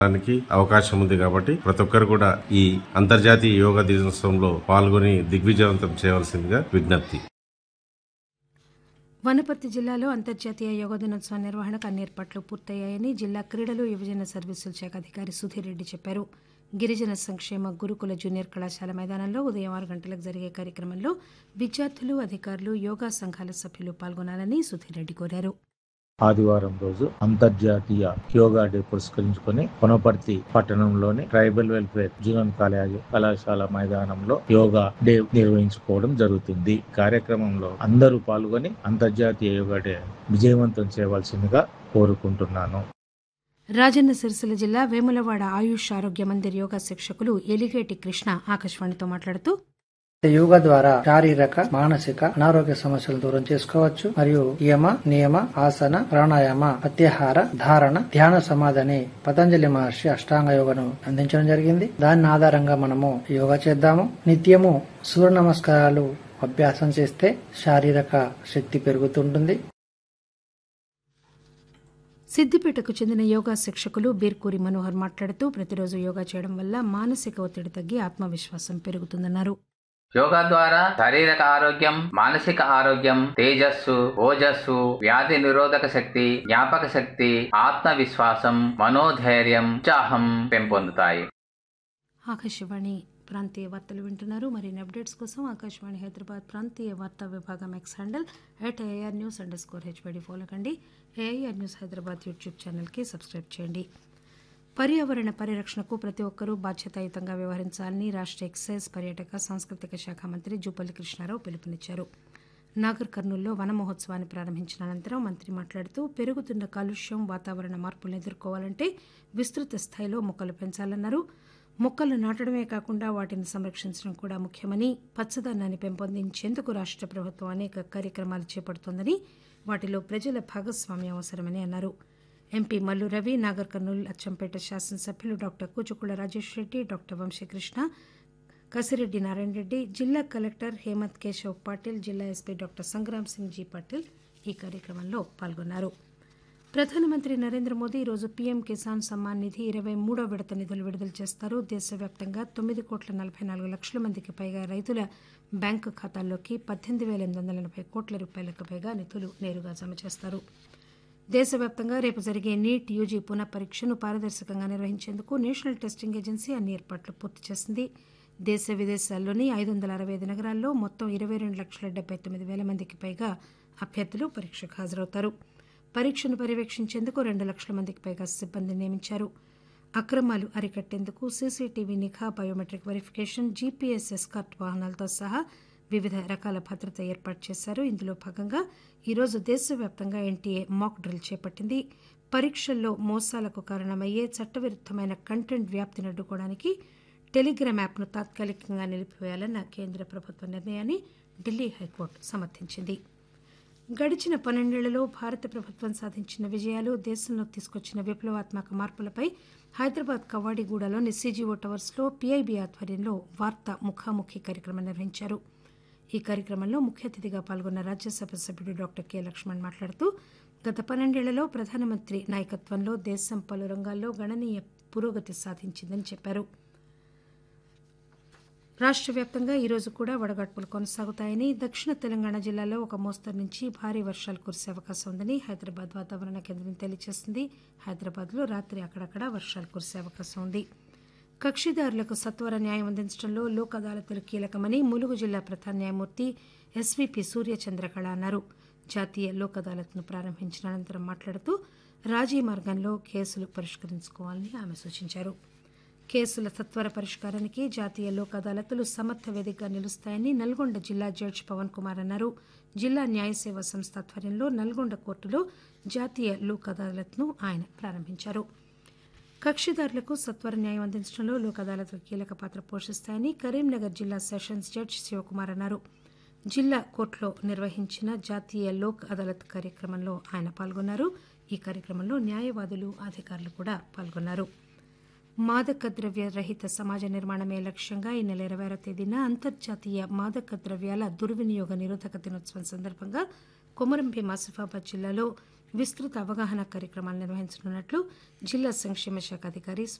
దానికి అవకాశం ఉంది కాబట్టి ప్రతి ఒక్కరు కూడా ఈ అంతర్జాతీయ యోగా దినోత్సవంలో పాల్గొని దిగ్విజయవంతం చేయవలసిందిగా విజ్ఞప్తి వనపర్తి జిల్లాలో అంతర్జాతీయ యోగా దినోత్సవం నిర్వహణకు అన్ని ఏర్పాట్లు పూర్తయ్యాయని జిల్లా క్రీడలు యువజన సర్వీసుల శాఖ అధికారి సుధీర్ రెడ్డి చెప్పారు గిరిజన సంక్షేమ గురుకుల జూనియర్ కళాశాల మైదానంలో ఉదయం ఆరు గంటలకు జరిగే కార్యక్రమంలో విద్యార్థులు అధికారులు యోగా సంఘాల సభ్యులు పాల్గొనాలని సుధీర్ రెడ్డి కోరారు ఆదివారం రోజు అంతర్జాతీయ యోగా డే పురస్కరించుకొని కొనపర్తి పట్టణంలోని ట్రైబల్ వెల్ఫేర్ జూనియర్ కాలేజ్ కళాశాల మైదానంలో యోగా డే నిర్వహించుకోవడం జరుగుతుంది కార్యక్రమంలో అందరూ పాల్గొని అంతర్జాతీయ యోగా డే విజయవంతం చేయవలసిందిగా కోరుకుంటున్నాను రాజన్న సిరిసిల్ల జిల్లా వేములవాడ ఆయుష్ ఆరోగ్య మందిర్ యోగా శిక్షకులు ఎలిగేటి కృష్ణ ఆకాశవాణితో మాట్లాడుతూ యోగా ద్వారా శారీరక మానసిక అనారోగ్య సమస్యలు దూరం చేసుకోవచ్చు మరియు యమ నియమ ఆసన ప్రాణాయామ ప్రత్యాహార ధారణ ధ్యాన సమాధి అనే పతంజలి మహర్షి అష్టాంగ యోగను అందించడం జరిగింది దాని ఆధారంగా మనము యోగా చేద్దాము నిత్యము సూర్య నమస్కారాలు అభ్యాసం చేస్తే శారీరక శక్తి పెరుగుతుంటుంది సిద్దిపేటకు చెందిన యోగా శిక్షకులు బీర్కూరి మనోహర్ మాట్లాడుతూ ప్రతిరోజు యోగా చేయడం వల్ల మానసిక ఒత్తిడి తగ్గి ఆత్మవిశ్వాసం పెరుగుతుందన్నారు యోగా ద్వారా శారీరక ఆరోగ్యం మానసిక ఆరోగ్యం తేజస్సు ఓజస్సు వ్యాధి నిరోధక శక్తి జ్ఞాపక శక్తి ఆత్మవిశ్వాసం మనోధైర్యం ఉత్సాహం పెంపొందుతాయి ఆకాశవాణి ప్రాంతీయ వార్తలు వింటున్నారు మరిన్ని అప్డేట్స్ కోసం ఆకాశవాణి హైదరాబాద్ ప్రాంతీయ వార్తా విభాగం X handle at AIR news under score HYD follow కండి ఏఐఆర్ న్యూస్ హైదరాబాద్ యూట్యూబ్ ఛానల్కి సబ్స్క్రైబ్ చేయండి పర్యావరణ పరిరక్షణకు ప్రతి ఒక్కరూ బాధ్యతాయుతంగా వ్యవహరించాలని రాష్ట్ర ఎక్సైజ్ పర్యాటక సాంస్కృతిక శాఖ మంత్రి జూపల్లి కృష్ణారావు పిలుపునిచ్చారు నాగర్ కర్నూల్లో వన మహోత్సవాన్ని ప్రారంభించిన అనంతరం మంత్రి మాట్లాడుతూ పెరుగుతున్న కాలుష్యం వాతావరణ మార్పులను ఎదుర్కోవాలంటే విస్తృత స్థాయిలో మొక్కలు పెంచాలన్నారు మొక్కలు నాటడమే కాకుండా వాటిని సంరక్షించడం కూడా ముఖ్యమని పచ్చదనాన్ని పెంపొందించేందుకు రాష్ట్ర ప్రభుత్వం అనేక కార్యక్రమాలు చేపడుతోందని వాటిలో ప్రజల భాగస్వామ్యం అవసరమని అన్నారు ఎంపీ మల్లు రవి నాగర్ కర్నూలు అచ్చంపేట శాసనసభ్యులు డాక్టర్ కూచుకుల రాజేష్ రెడ్డి డాక్టర్ వంశీకృష్ణ కసిరెడ్డి నారాయణ రెడ్డి జిల్లా కలెక్టర్ హేమంత్ కేశవ్ పాటిల్ జిల్లా SP doctor Sangram Singh G Patil ఈ కార్యక్రమంలో పాల్గొన్నారు ప్రధానమంత్రి నరేంద్ర మోదీ ఈరోజు పీఎం కిసాన్ సమ్మాన్ నిధి ఇరవై మూడో విడత నిధులు విడుదల చేస్తారు దేశవ్యాప్తంగా తొమ్మిది కోట్ల నలభై నాలుగు లక్షల మందికి పైగా రైతుల బ్యాంకు ఖాతాల్లోకి పద్దెనిమిది వేల ఎనిమిది వందల ఎనభై కోట్ల రూపాయలకు పైగా నిధులు నేరుగా జమ చేస్తారు దేశవ్యాప్తంగా రేపు జరిగే నీట్ యూజీ పునః పరీక్షను పారదర్శకంగా నిర్వహించేందుకు నేషనల్ టెస్టింగ్ ఏజెన్సీ అన్ని ఏర్పాట్లు పూర్తి చేసింది దేశ విదేశాల్లోని ఐదు వందల అరవై ఐదు నగరాల్లో మొత్తం ఇరవై రెండు లక్షల డెబ్బై తొమ్మిది వేల మందికి పైగా అభ్యర్థులు పరీక్షకు హాజరవుతారు పరీక్షను పర్యవేక్షించేందుకు రెండు లక్షల మందికి పైగా సిబ్బంది నియమించారు అక్రమాలు అరికట్టేందుకు సీసీటీవీ నిఘా బయోమెట్రిక్ వెరిఫికేషన్ జీపీఎస్ ఎస్కార్ట్ వాహనాలతో సహా వివిధ రకాల భద్రత ఏర్పాటు చేశారు ఇందులో భాగంగా ఈరోజు దేశవ్యాప్తంగా ఎన్టీఏ మాక్ డ్రిల్ చేపట్టింది పరీక్షల్లో మోసాలకు కారణమయ్యే చట్టవిరుద్దమైన కంటెంట్ వ్యాప్తిని అడ్డుకోవడానికి టెలిగ్రామ్ యాప్ను తాత్కాలికంగా నిలిపివేయాలన్న కేంద్ర ప్రభుత్వ నిర్ణయాన్ని ఢిల్లీ హైకోర్టు సమర్థించింది గడిచిన పన్నెండేళ్లలో భారత ప్రభుత్వం సాధించిన విజయాలు దేశంలో తీసుకొచ్చిన విప్లవాత్మక మార్పులపై హైదరాబాద్ కవాడిగూడలోని సీజీఓ టవర్స్లో పీఐబీ ఆధ్వర్యంలో వార్తా ముఖాముఖి కార్యక్రమం నిర్వహించారు ఈ కార్యక్రమంలో ముఖ్య అతిథిగా పాల్గొన్న రాజ్యసభ సభ్యుడు డాక్టర్ కె లక్ష్మణ్ మాట్లాడుతూ గత పన్నెండేళ్లలో ప్రధానమంత్రి నాయకత్వంలో దేశం పలు రంగాల్లో గణనీయ పురోగతి సాధించిందని చెప్పారు రాష్ట్ర వ్యాప్తంగా ఈరోజు కూడా వడగాడ్పులు కొనసాగుతాయని దక్షిణ తెలంగాణ జిల్లాలో ఒక మోస్తరు నుంచి భారీ వర్షాలు కురిసే అవకాశం ఉందని హైదరాబాద్ వాతావరణ కేంద్రం తెలియజేసింది హైదరాబాద్లో రాత్రి అక్కడక్కడ వర్షాలు కురిసే అవకాశం ఉంది కక్షిదారులకు సత్వర న్యాయం అందించడంలో లోక్ అదాలతులు కీలకమని ములుగు జిల్లా ప్రధాన న్యాయమూర్తి ఎస్వీపీ సూర్యచంద్రకళ అన్నారు జాతీయ లోక్ అదాలత్ను ప్రారంభించిన అనంతరం మాట్లాడుతూ రాజీ మార్గంలో కేసులు పరిష్కరించుకోవాలని ఆమె సూచించారు కేసుల సత్వర పరిష్కారానికి జాతీయ లోక్ అదాలతులు సమర్థ వేదికగా నిలుస్తాయని నల్గొండ జిల్లా జడ్జి పవన్ కుమార్ అన్నారు జిల్లా న్యాయ సేవా సంస్థ ఆధ్వర్యంలో నల్గొండ కోర్టులో జాతీయ లోక్ అదాలత్ను ఆయన ప్రారంభించారు కక్షిదారులకు సత్వర న్యాయం అందించడంలో లోక్ అదాలత్లు కీలక పాత్ర పోషిస్తాయని కరీంనగర్ జిల్లా సెషన్స్ జడ్జి శివకుమార్ అన్నారు జిల్లా కోర్టులో నిర్వహించిన జాతీయ లోక్ అదాలత్ కార్యక్రమంలో ఆయన పాల్గొన్నారు ఈ కార్యక్రమంలో న్యాయవాదులు అధికారులు కూడా పాల్గొన్నారు మాదక ద్రవ్య రహిత సమాజ నిర్మాణమే లక్ష్యంగా ఈ నెల ఇరవై ఆరో తేదీన అంతర్జాతీయ మాదక ద్రవ్యాల దుర్వినియోగ నిరోధక దినోత్సవం సందర్భంగా కొమరంభీం ఆసిఫాబాద్ జిల్లాలో విస్తృత అవగాహన కార్యక్రమాలు నిర్వహించనున్నట్లు జిల్లా సంక్షేమ శాఖ అధికారి